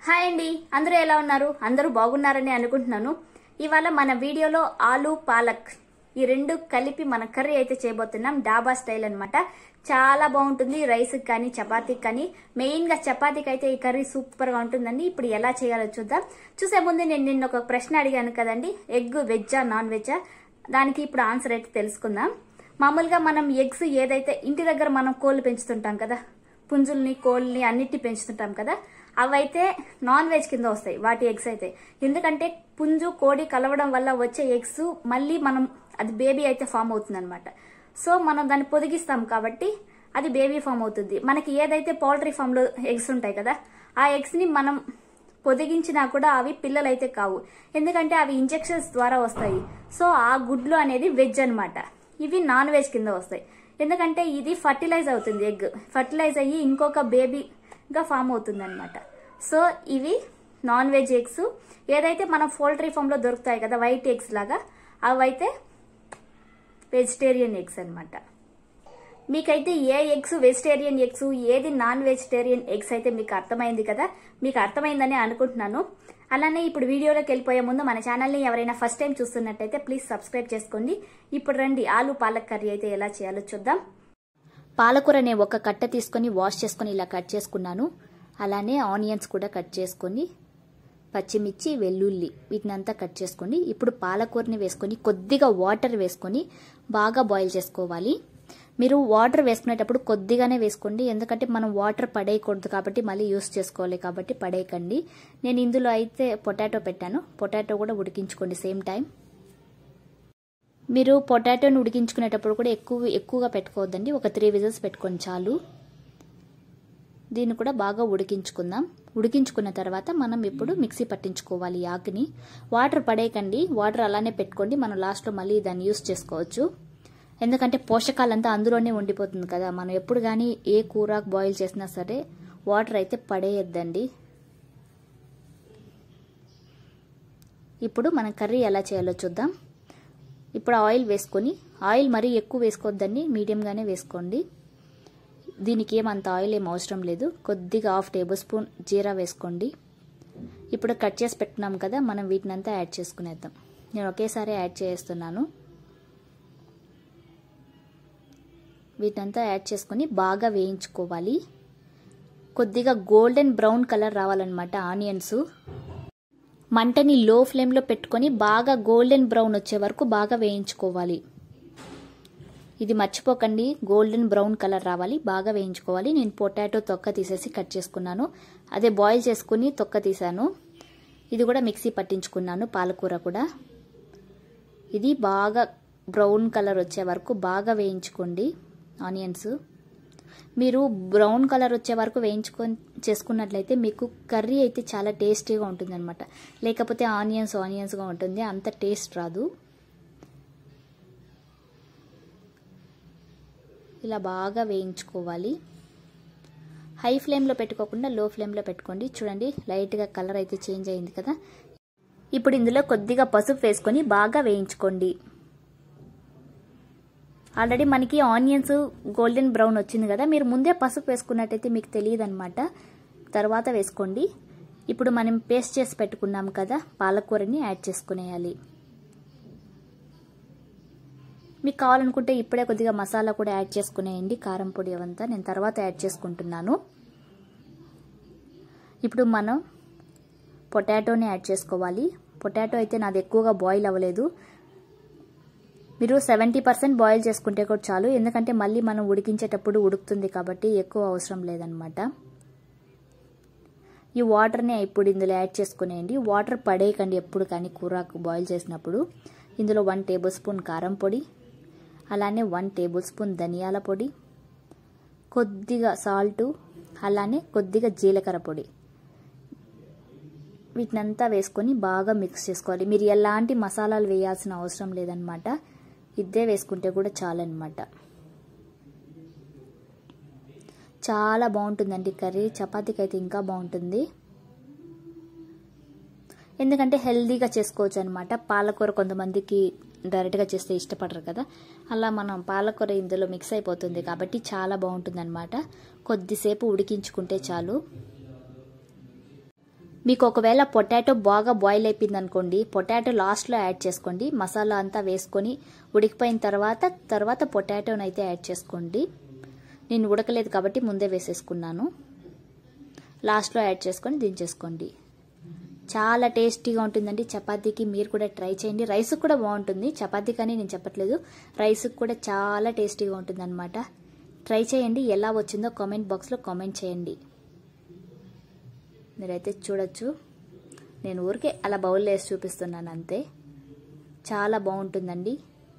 hi అండి అందరూ ఎలా ఉన్నారు అందరూ బాగున్నారని అనుకుంటున్నాను ఇవాళ మన వీడియోలో ఆలు పాలక్ ఈ రెండు కలిపి మన కర్రీ అయితే చేయబోతున్నాం డాబా స్టైల్ అన్నమాట చాలా బాగుంటుంది రైస్కి కానీ చపాతీకి కానీ మెయిన్గా చపాతీకి అయితే ఈ కర్రీ సూపర్గా ఉంటుందండి ఇప్పుడు ఎలా చేయాలో చూద్దాం చూసే ముందు నేను నిన్న ఒక ప్రశ్న అడిగాను కదండి ఎగ్ వెజ్జా నాన్ వెజ్జా దానికి ఇప్పుడు ఆన్సర్ అయితే తెలుసుకుందాం మామూలుగా మనం ఎగ్స్ ఏదైతే ఇంటి దగ్గర మనం కోళ్ళు పెంచుతుంటాం కదా పుంజుల్ని కోళ్ళని అన్నిటిని పెంచుతుంటాం కదా అవైతే నాన్ వెజ్ కింద వస్తాయి వాటి ఎగ్స్ అయితే ఎందుకంటే పుంజు కోడి కలవడం వల్ల వచ్చే ఎగ్స్ మళ్ళీ మనం అది బేబీ అయితే ఫామ్ అవుతుంది అనమాట సో మనం దాన్ని పొదిగిస్తాం కాబట్టి అది బేబీ ఫామ్ అవుతుంది మనకి ఏదైతే పౌల్ట్రీ ఫామ్లో ఎగ్స్ ఉంటాయి కదా ఆ ఎగ్స్ని మనం పొదిగించినా కూడా అవి పిల్లలు అయితే కావు ఎందుకంటే అవి ఇంజెక్షన్స్ ద్వారా వస్తాయి సో ఆ గుడ్లు అనేది వెజ్ అన్నమాట ఇవి నాన్ వెజ్ కింద వస్తాయి ఎందుకంటే ఇది ఫర్టిలైజ్ అవుతుంది ఎగ్ ఫర్టిలైజ్ అయ్యి ఇంకొక బేబీగా ఫామ్ అవుతుంది అనమాట సో ఇవి నాన్ వెజ్ ఎగ్స్ ఏదైతే మనం పౌల్ట్రీ ఫామ్లో దొరుకుతాయి కదా వైట్ ఎగ్స్ లాగా అవైతే వెజిటేరియన్ ఎగ్స్ అన్నమాట మీకైతే ఏ ఎగ్స్ వెజిటేరియన్ ఎగ్స్ ఏది నాన్ వెజిటేరియన్ ఎగ్స్ అయితే మీకు అర్థమైంది కదా మీకు అర్థమైందని అనుకుంటున్నాను అలానే ఇప్పుడు వీడియోలోకి వెళ్ళిపోయే ముందు మన ఛానల్ని ఎవరైనా ఫస్ట్ టైం చూస్తున్నట్టయితే ప్లీజ్ సబ్స్క్రైబ్ చేసుకోండి ఇప్పుడు రండి ఆలు పాలక్ కర్రీ అయితే ఎలా చేయాలో చూద్దాం పాలకూర నేను ఒక కట్ట తీసుకొని వాష్ చేసుకొని ఇలా కట్ చేసుకున్నాను అలానే ఆనియన్స్ కూడా కట్ చేసుకొని పచ్చిమిర్చి వెల్లుల్లి వీటినంతా కట్ చేసుకోండి ఇప్పుడు పాలకూరని వేసుకొని కొద్దిగా వాటర్ వేసుకొని బాగా బాయిల్ చేసుకోవాలి మీరు వాటర్ వేసుకునేటప్పుడు కొద్దిగానే వేసుకోండి ఎందుకంటే మనం వాటర్ పడేయకూడదు కాబట్టి మళ్ళీ యూస్ చేసుకోవాలి కాబట్టి పడేయకండి నేను ఇందులో అయితే పొటాటో పెట్టాను పొటాటో కూడా ఉడికించుకోండి సేమ్ టైం మీరు పొటాటోని ఉడికించుకునేటప్పుడు కూడా ఎక్కువ ఎక్కువగా పెట్టుకోవద్దండి ఒక త్రీ విజిల్స్ పెట్టుకోండి చాలు దీన్ని కూడా బాగా ఉడికించుకుందాం ఉడికించుకున్న తర్వాత మనం ఇప్పుడు మిక్సీ పట్టించుకోవాలి ఈ ఆకుని వాటర్ పడేయకండి వాటర్ అలానే పెట్టుకోండి మనం లాస్ట్లో మళ్ళీ దాన్ని యూస్ చేసుకోవచ్చు ఎందుకంటే పోషకాలంతా అందులోనే ఉండిపోతుంది కదా మనం ఎప్పుడు కానీ ఏ కూర బాయిల్ చేసినా సరే వాటర్ అయితే పడేయద్దండి ఇప్పుడు మనం కర్రీ ఎలా చేయాలో చూద్దాం ఇప్పుడు ఆయిల్ వేసుకొని ఆయిల్ మరీ ఎక్కువ వేసుకోవద్దండి మీడియంగానే వేసుకోండి దీనికి ఏమంత ఆయిల్ ఏం అవసరం లేదు కొద్దిగా హాఫ్ టేబుల్ స్పూన్ జీరా వేసుకోండి ఇప్పుడు కట్ చేసి పెట్టున్నాం కదా మనం వీటినంతా యాడ్ చేసుకునేద్దాం నేను ఒకేసారి యాడ్ చేస్తున్నాను వీటంతా యాడ్ చేసుకొని బాగా వేయించుకోవాలి కొద్దిగా గోల్డెన్ బ్రౌన్ కలర్ రావాలన్నమాట ఆనియన్స్ మంటని లో ఫ్లేమ్లో పెట్టుకొని బాగా గోల్డెన్ బ్రౌన్ వచ్చే వరకు బాగా వేయించుకోవాలి ఇది మర్చిపోకండి గోల్డెన్ బ్రౌన్ కలర్ రావాలి బాగా వేయించుకోవాలి నేను పొటాటో తొక్క తీసేసి కట్ చేసుకున్నాను అదే బాయిల్ చేసుకుని తొక్క తీసాను ఇది కూడా మిక్సీ పట్టించుకున్నాను పాలకూర కూడా ఇది బాగా బ్రౌన్ కలర్ వచ్చే వరకు బాగా వేయించుకోండి ఆనియన్స్ మీరు బ్రౌన్ కలర్ వచ్చే వరకు వేయించుకొని చేసుకున్నట్లయితే మీకు కర్రీ అయితే చాలా టేస్టీగా ఉంటుందన్నమాట లేకపోతే ఆనియన్స్ ఆనియన్స్గా ఉంటుంది అంత టేస్ట్ రాదు ఇలా బాగా వేయించుకోవాలి హై ఫ్లేమ్లో పెట్టుకోకుండా లో ఫ్లేమ్లో పెట్టుకోండి చూడండి లైట్గా కలర్ అయితే చేంజ్ అయింది కదా ఇప్పుడు ఇందులో కొద్దిగా పసుపు వేసుకొని బాగా వేయించుకోండి ఆల్రెడీ మనకి ఆనియన్స్ గోల్డెన్ బ్రౌన్ వచ్చింది కదా మీరు ముందే పసుపు వేసుకున్నట్టయితే మీకు తెలియదు అనమాట తర్వాత వేసుకోండి ఇప్పుడు మనం పేస్ట్ చేసి పెట్టుకున్నాం కదా పాలకూరని యాడ్ చేసుకునేయాలి మీకు కావాలనుకుంటే ఇప్పుడే కొద్దిగా మసాలా కూడా యాడ్ చేసుకునేయండి కారం పొడి అవంతా నేను తర్వాత యాడ్ చేసుకుంటున్నాను ఇప్పుడు మనం పొటాటోని యాడ్ చేసుకోవాలి పొటాటో అయితే నాది ఎక్కువగా బాయిల్ అవ్వలేదు మీరు సెవెంటీ పర్సెంట్ బాయిల్ చేసుకుంటే కూడా చాలు ఎందుకంటే మళ్ళీ మనం ఉడికించేటప్పుడు ఉడుకుతుంది కాబట్టి ఎక్కువ అవసరం లేదనమాట ఈ వాటర్ని ఇప్పుడు ఇందులో యాడ్ చేసుకునేయండి వాటర్ పడేయకండి ఎప్పుడు కానీ కూరకు బాయిల్ చేసినప్పుడు ఇందులో వన్ టేబుల్ స్పూన్ కారం పొడి అలానే వన్ టేబుల్ స్పూన్ ధనియాల పొడి కొద్దిగా సాల్టు అలానే కొద్దిగా జీలకర్ర పొడి వీటినంతా వేసుకొని బాగా మిక్స్ చేసుకోవాలి మీరు ఎలాంటి మసాలాలు వేయాల్సిన అవసరం లేదనమాట ఇద్దే వేసుకుంటే కూడా చాలన్నమాట చాలా బాగుంటుందండి కర్రీ చపాతీకి అయితే ఇంకా బాగుంటుంది ఎందుకంటే హెల్దీగా చేసుకోవచ్చు అనమాట పాలకూర కొంతమందికి డైరెక్ట్గా చేస్తే ఇష్టపడరు కదా అలా మనం పాలకూర ఇందులో మిక్స్ అయిపోతుంది కాబట్టి చాలా బాగుంటుంది అనమాట కొద్దిసేపు ఉడికించుకుంటే చాలు మీకు ఒకవేళ పొటాటో బాగా బాయిల్ అయిపోయింది అనుకోండి పొటాటో లాస్ట్లో యాడ్ చేసుకోండి మసాలా అంతా వేసుకొని ఉడికిపోయిన తర్వాత తర్వాత పొటాటోని అయితే యాడ్ చేసుకోండి నేను ఉడకలేదు కాబట్టి ముందే వేసేసుకున్నాను లాస్ట్లో యాడ్ చేసుకొని దించేసుకోండి చాలా టేస్టీగా ఉంటుందండి చపాతీకి మీరు కూడా ట్రై చేయండి రైస్కి కూడా బాగుంటుంది చపాతీ కానీ నేను చెప్పట్లేదు రైస్కి కూడా చాలా టేస్టీగా ఉంటుందన్నమాట ట్రై చేయండి ఎలా వచ్చిందో కామెంట్ బాక్స్లో కామెంట్ చేయండి మీరైతే చూడొచ్చు నేను ఊరికే అలా బౌల్లో వేసి చూపిస్తున్నాను అంతే చాలా బాగుంటుందండి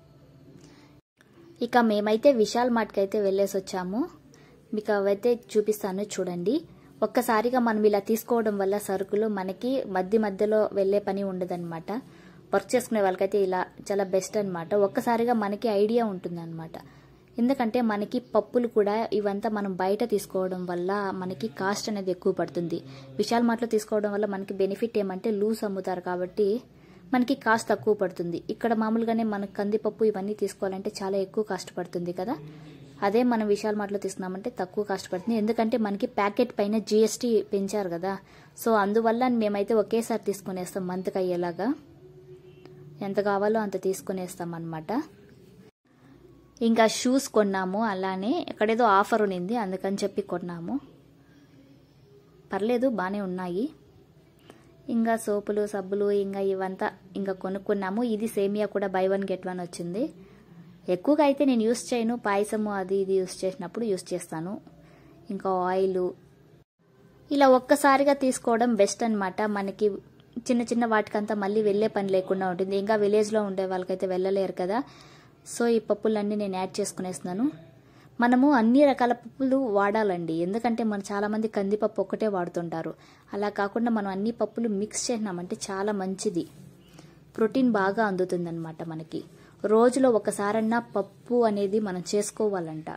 ఇక మేమైతే విశాల్ మార్ట్కి అయితే వెళ్ళేసి వచ్చాము మీకు అవైతే చూపిస్తాను చూడండి ఒక్కసారిగా మనం ఇలా తీసుకోవడం వల్ల సరుకులు మనకి మధ్య మధ్యలో వెళ్ళే పని ఉండదన్నమాట వర్క్ చేసుకునే వాళ్ళకైతే ఇలా చాలా బెస్ట్ అనమాట ఒక్కసారిగా మనకి ఐడియా ఉంటుందన్నమాట ఎందుకంటే మనకి పప్పులు కూడా ఇవంతా మనం బయట తీసుకోవడం వల్ల మనకి కాస్ట్ అనేది ఎక్కువ పడుతుంది విశాల్ మార్ట్లో తీసుకోవడం వల్ల మనకి బెనిఫిట్ ఏమంటే లూస్ అమ్ముతారు కాబట్టి మనకి కాస్ట్ తక్కువ పడుతుంది ఇక్కడ మామూలుగానే మనకు కందిపప్పు ఇవన్నీ తీసుకోవాలంటే చాలా ఎక్కువ కాస్ట్ పడుతుంది కదా అదే మనం విశాల్ మార్ట్లో తీసుకున్నామంటే తక్కువ కాస్ట్ పడుతుంది ఎందుకంటే మనకి ప్యాకెట్ పైన జిఎస్టీ పెంచారు కదా సో అందువల్ల మేమైతే ఒకేసారి తీసుకునేస్తాం మంత్కి అయ్యేలాగా ఎంత కావాలో అంత తీసుకునేస్తాం అనమాట ఇంకా షూస్ కొన్నాము అలానే ఎక్కడేదో ఆఫర్ ఉన్నింది అందుకని చెప్పి కొన్నాము పర్లేదు బాగానే ఉన్నాయి ఇంకా సోపులు సబ్బులు ఇంకా ఇవంతా ఇంకా కొనుక్కున్నాము ఇది సేమియా కూడా బై వన్ గెట్ వన్ వచ్చింది ఎక్కువగా అయితే నేను యూస్ చేయను పాయసము అది ఇది యూస్ చేసినప్పుడు యూస్ చేస్తాను ఇంకా ఆయిల్ ఇలా ఒక్కసారిగా తీసుకోవడం బెస్ట్ అనమాట మనకి చిన్న చిన్న వాటికంతా మళ్ళీ వెళ్ళే పని లేకుండా ఉంటుంది ఇంకా విలేజ్లో ఉండే వాళ్ళకైతే వెళ్ళలేరు కదా సో ఈ పప్పులన్నీ నేను యాడ్ చేసుకునేస్తున్నాను మనము అన్ని రకాల పప్పులు వాడాలండి ఎందుకంటే మన చాలామంది కందిపప్పు ఒక్కటే వాడుతుంటారు అలా కాకుండా మనం అన్ని పప్పులు మిక్స్ చేసినామంటే చాలా మంచిది ప్రోటీన్ బాగా అందుతుందన్నమాట మనకి రోజులో ఒకసారన్నా పప్పు అనేది మనం చేసుకోవాలంట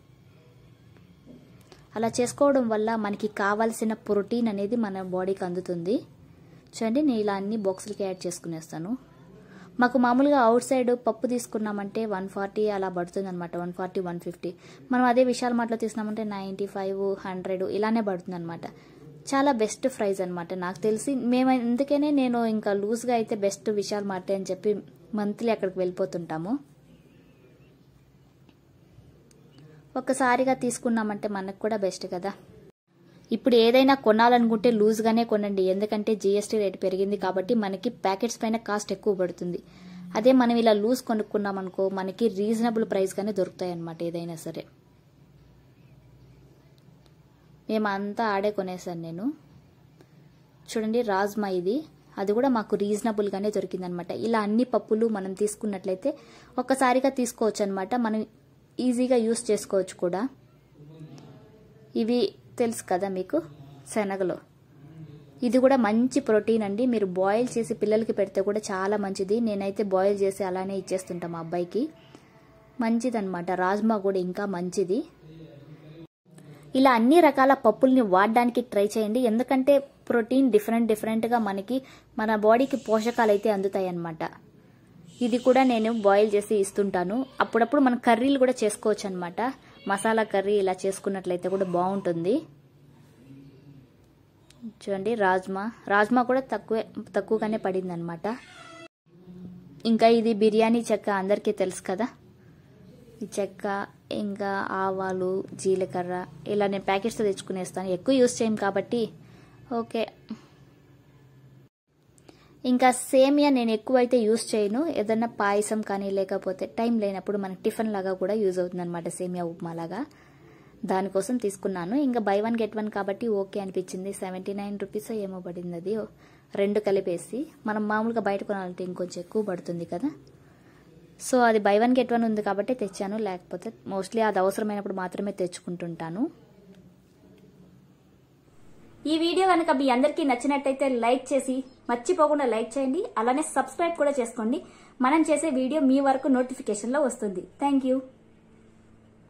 అలా చేసుకోవడం వల్ల మనకి కావాల్సిన ప్రోటీన్ అనేది మన బాడీకి అందుతుంది చూడండి నేను ఇలా అన్ని బాక్సులకి యాడ్ చేసుకునేస్తాను మాకు మామూలుగా అవుట్ సైడ్ పప్పు తీసుకున్నామంటే వన్ ఫార్టీ అలా పడుతుంది అనమాట వన్ ఫార్టీ వన్ ఫిఫ్టీ మనం అదే విశాల్ మార్ట్లో తీసుకున్నామంటే నైంటీ ఫైవ్ హండ్రెడ్ ఇలానే పడుతుంది అనమాట చాలా బెస్ట్ ప్రైస్ అనమాట నాకు తెలిసి మేము అందుకనే నేను ఇంకా లూజ్గా అయితే బెస్ట్ విశాల్ మార్టే అని చెప్పి మంత్లీ అక్కడికి వెళ్ళిపోతుంటాము ఒక్కసారిగా తీసుకున్నామంటే మనకు కూడా బెస్ట్ కదా ఇప్పుడు ఏదైనా కొనాలనుకుంటే లూజ్గానే కొనండి ఎందుకంటే జిఎస్టీ రేట్ పెరిగింది కాబట్టి మనకి ప్యాకెట్స్ పైన కాస్ట్ ఎక్కువ పడుతుంది అదే మనం ఇలా లూజ్ కొనుక్కున్నాం అనుకో మనకి రీజనబుల్ ప్రైస్గానే దొరుకుతాయి అన్నమాట ఏదైనా సరే మేము అంతా ఆడే కొనేసాను నేను చూడండి రాజ్మా ఇది అది కూడా మాకు రీజనబుల్గానే దొరికిందనమాట ఇలా అన్ని పప్పులు మనం తీసుకున్నట్లయితే ఒక్కసారిగా తీసుకోవచ్చు అనమాట మనం ఈజీగా యూస్ చేసుకోవచ్చు కూడా ఇవి తెలుసు కదా మీకు శనగలు ఇది కూడా మంచి ప్రోటీన్ అండి మీరు బాయిల్ చేసి పిల్లలకి పెడితే కూడా చాలా మంచిది నేనైతే బాయిల్ చేసి అలానే ఇచ్చేస్తుంటాం మా అబ్బాయికి మంచిదన్నమాట రాజ్మా కూడా ఇంకా మంచిది ఇలా అన్ని రకాల పప్పుల్ని వాడడానికి ట్రై చేయండి ఎందుకంటే ప్రోటీన్ డిఫరెంట్ డిఫరెంట్గా మనకి మన బాడీకి పోషకాలు అయితే అందుతాయి అన్నమాట ఇది కూడా నేను బాయిల్ చేసి ఇస్తుంటాను అప్పుడప్పుడు మన కర్రీలు కూడా చేసుకోవచ్చు అనమాట మసాలా కర్రీ ఇలా చేసుకున్నట్లయితే కూడా బాగుంటుంది చూడండి రాజ్మా రాజ్మా కూడా తక్కువే తక్కువగానే పడింది అనమాట ఇంకా ఇది బిర్యానీ చెక్క అందరికీ తెలుసు కదా ఈ చెక్క ఇంకా ఆవాలు జీలకర్ర ఇలా నేను ప్యాకెట్స్ తెచ్చుకునేస్తాను ఎక్కువ యూస్ చేయం కాబట్టి ఓకే ఇంకా సేమియా నేను ఎక్కువైతే యూస్ చేయను ఏదన్నా పాయసం కానీ లేకపోతే టైం లేనప్పుడు మనకి టిఫిన్ లాగా కూడా యూజ్ అవుతుంది అనమాట సేమియా ఉప్మా లాగా దానికోసం తీసుకున్నాను ఇంకా బై వన్ గెట్ వన్ కాబట్టి ఓకే అనిపించింది సెవెంటీ నైన్ రూపీస్ ఏమో పడింది అది రెండు కలిపేసి మనం మామూలుగా బయట కొనాలంటే ఇంకొంచెం ఎక్కువ పడుతుంది కదా సో అది బై వన్ గెట్ వన్ ఉంది కాబట్టి తెచ్చాను లేకపోతే మోస్ట్లీ అది అవసరమైనప్పుడు మాత్రమే తెచ్చుకుంటుంటాను ఈ వీడియో కనుక మీ అందరికీ నచ్చినట్టయితే లైక్ చేసి మర్చిపోకుండా లైక్ చేయండి అలానే సబ్స్క్రైబ్ కూడా చేసుకోండి మనం చేసే వీడియో మీ వరకు నోటిఫికేషన్లో వస్తుంది థ్యాంక్ యూ